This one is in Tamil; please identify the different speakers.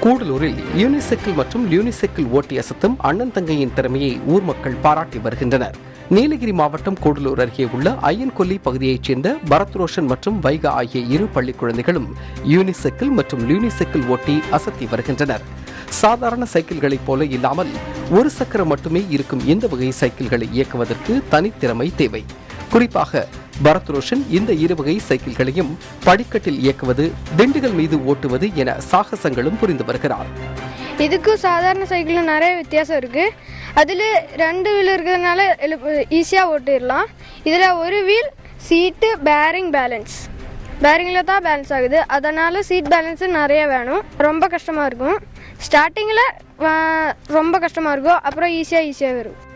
Speaker 1: கூடலூரில் யூனிசெக்கிள் மற்றும் யூனிசெக்கிள் ஓட்டி அசத்தும் அண்ணன் தங்கையின் திறமையை ஊர் மக்கள் பாராட்டி வருகின்றனர் நீலகிரி மாவட்டம் கூடலூர் அருகே உள்ள ஐயன்கொல்லி பகுதியைச் சேர்ந்த பரத் ரோஷன் மற்றும் வைகா ஆகிய இரு பள்ளி குழந்தைகளும் யூனிசெக்கிள் மற்றும் யூனிசெக்கிள் ஓட்டி அசத்தி வருகின்றனர் சாதாரண சைக்கிள்களைப் போல இல்லாமல் ஒரு சக்கரம் மட்டுமே இருக்கும் இந்த வகை சைக்கிள்களை இயக்குவதற்கு தனித்திறமை தேவை குறிப்பாக பரத் ரோஷன் இந்த இருவகை சைக்கிள்களையும் படிக்கட்டில் இயக்குவது திண்டுகள் மீது ஓட்டுவது என சாகசங்களும் புரிந்து வருகிறார்
Speaker 2: இதுக்கும் சாதாரண சைக்கிளும் நிறைய வித்தியாசம் இருக்குது அதில் ரெண்டு வீல் இருக்கிறதுனால ஈஸியாக ஓட்டிடலாம் இதில் ஒரு வீல் சீட்டு பேரிங் பேலன்ஸ் பேரிங்கில் தான் பேலன்ஸ் ஆகுது அதனால் சீட் பேலன்ஸு நிறைய வேணும் ரொம்ப கஷ்டமாக இருக்கும் ஸ்டார்டிங்கில் ரொம்ப கஷ்டமாக இருக்கும் அப்புறம் ஈஸியாக ஈஸியாக வரும்